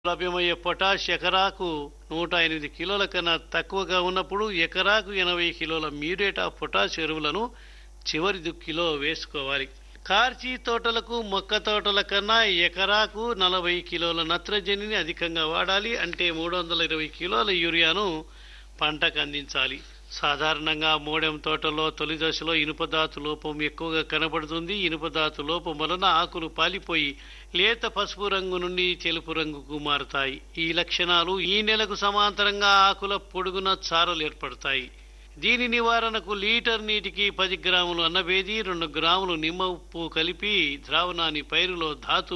లభ్యమయ్యే పొటాష్ ఎకరాకు నూట ఎనిమిది కిలోల కన్నా తక్కువగా ఉన్నప్పుడు ఎకరాకు ఎనభై కిలోల మ్యూరేట్ ఆఫ్ పొటాష్ ఎరువులను చివరి దుక్కిలో వేసుకోవాలి కార్చి తోటలకు మొక్క తోటల కన్నా ఎకరాకు నలభై కిలోల నత్రజనిని అధికంగా వాడాలి అంటే మూడు వందల ఇరవై కిలోల యూరియాను పంటకు అందించాలి సాధారణంగా మోడెం తోటలో తొలి దశలో ఇనుపధాతు లోపం ఎక్కువగా కనబడుతుంది ఇనుపధాతు లోపం వలన ఆకులు పాలిపోయి లేత పసుపు రంగు నుండి తెలుపు రంగుకు మారుతాయి ఈ లక్షణాలు ఈ నెలకు సమాంతరంగా ఆకుల పొడుగున చారలు ఏర్పడతాయి దీని నివారణకు లీటర్ నీటికి పది గ్రాములు అన్నబేది రెండు గ్రాములు నిమ్మ ఉప్పు కలిపి ద్రావణాన్ని పైరులో ధాతు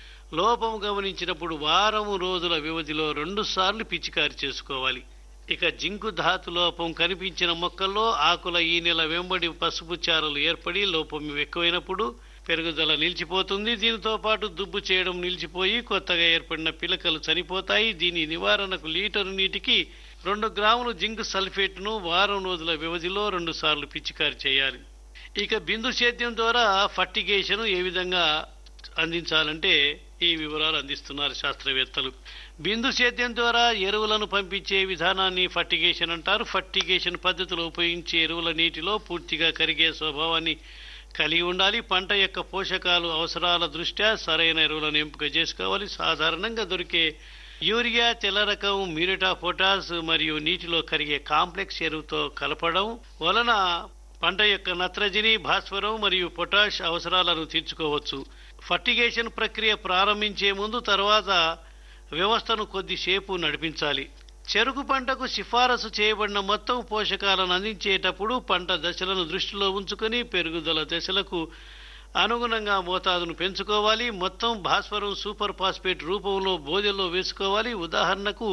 లోపం గమనించినప్పుడు వారము రోజుల వ్యవధిలో రెండు సార్లు పిచికారి చేసుకోవాలి ఇక జింకు ధాతు లోపం కనిపించిన మొక్కల్లో ఆకుల ఈ నెల వెంబడి పసుపు చారలు ఏర్పడి లోపం ఎక్కువైనప్పుడు పెరుగుదల నిలిచిపోతుంది దీనితో పాటు దుబ్బు చేయడం నిలిచిపోయి కొత్తగా ఏర్పడిన పిలకలు చనిపోతాయి దీని నివారణకు లీటరు నీటికి రెండు గ్రాములు జింక్ సల్ఫేట్ను వారం రోజుల వ్యవధిలో రెండు సార్లు పిచికారి చేయాలి ఇక బిందు సేద్యం ద్వారా ఫర్టిగేషన్ ఏ విధంగా అందించాలంటే ఈ వివరాలు అందిస్తున్నారు శాస్త్రవేత్తలు బిందు సేద్యం ద్వారా ఎరువులను పంపించే విధానాన్ని ఫర్టిగేషన్ అంటారు ఫర్టిగేషన్ పద్ధతిలో ఉపయోగించే ఎరువుల నీటిలో పూర్తిగా కరిగే స్వభావాన్ని కలిగి ఉండాలి పంట యొక్క పోషకాలు అవసరాల దృష్ట్యా సరైన ఎరువులను ఎంపిక చేసుకోవాలి సాధారణంగా దొరికే యూరియా తెల్ల రకం మ్యూరిటా పొటాస్ మరియు నీటిలో కరిగే కాంప్లెక్స్ ఎరువుతో కలపడం వలన పంట యొక్క నత్రజని భాస్వరం మరియు పొటాష్ అవసరాలను తీర్చుకోవచ్చు ఫర్టిగేషన్ ప్రక్రియ ప్రారంభించే ముందు తర్వాత వ్యవస్థను కొద్దిసేపు నడిపించాలి చెరుకు పంటకు సిఫారసు చేయబడిన మొత్తం పోషకాలను అందించేటప్పుడు పంట దశలను దృష్టిలో ఉంచుకొని పెరుగుదల దశలకు అనుగుణంగా మోతాదును పెంచుకోవాలి మొత్తం భాస్వరం సూపర్ ఫాస్ఫేట్ రూపంలో బోధెల్లో వేసుకోవాలి ఉదాహరణకు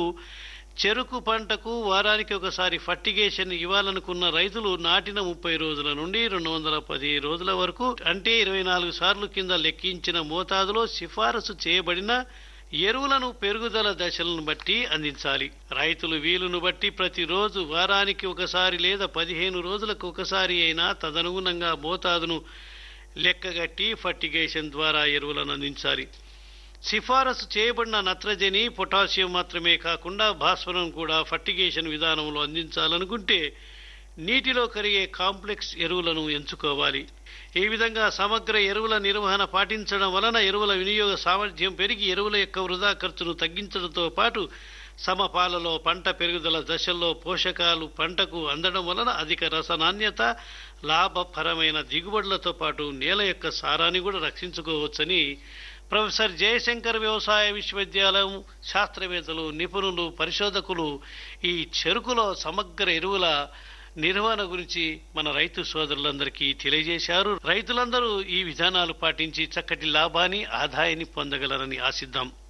చెరుకు పంటకు వారానికి ఒకసారి ఫర్టిగేషన్ ఇవ్వాలనుకున్న రైతులు నాటిన ముప్పై రోజుల నుండి రెండు వందల పది రోజుల వరకు అంటే ఇరవై నాలుగు సార్లు కింద లెక్కించిన మోతాదులో సిఫారసు చేయబడిన ఎరువులను పెరుగుదల దశలను బట్టి అందించాలి రైతులు వీలును బట్టి ప్రతిరోజు వారానికి ఒకసారి లేదా పదిహేను రోజులకు ఒకసారి అయినా తదనుగుణంగా మోతాదును లెక్కగట్టి ఫర్టిగేషన్ ద్వారా ఎరువులను అందించాలి సిఫారసు చేయబడిన నత్రజని పొటాషియం మాత్రమే కాకుండా భాస్వరం కూడా ఫర్టిగేషన్ విధానంలో అందించాలనుకుంటే నీటిలో కరిగే కాంప్లెక్స్ ఎరువులను ఎంచుకోవాలి ఈ విధంగా సమగ్ర ఎరువుల నిర్వహణ పాటించడం వలన ఎరువుల వినియోగ సామర్థ్యం పెరిగి ఎరువుల యొక్క వృధా ఖర్చును తగ్గించడంతో పాటు సమపాలలో పంట పెరుగుదల దశల్లో పోషకాలు పంటకు అందడం వలన అధిక రస నాణ్యత లాభపరమైన దిగుబడులతో పాటు నేల యొక్క సారాన్ని కూడా రక్షించుకోవచ్చని ప్రొఫెసర్ జయశంకర్ వ్యవసాయ విశ్వవిద్యాలయం శాస్త్రవేత్తలు నిపుణులు పరిశోధకులు ఈ చెరుకులో సమగ్ర ఎరువుల నిర్వహణ గురించి మన రైతు సోదరులందరికీ తెలియజేశారు రైతులందరూ ఈ విధానాలు పాటించి చక్కటి లాభాన్ని ఆదాయాన్ని పొందగలరని ఆశిద్దాం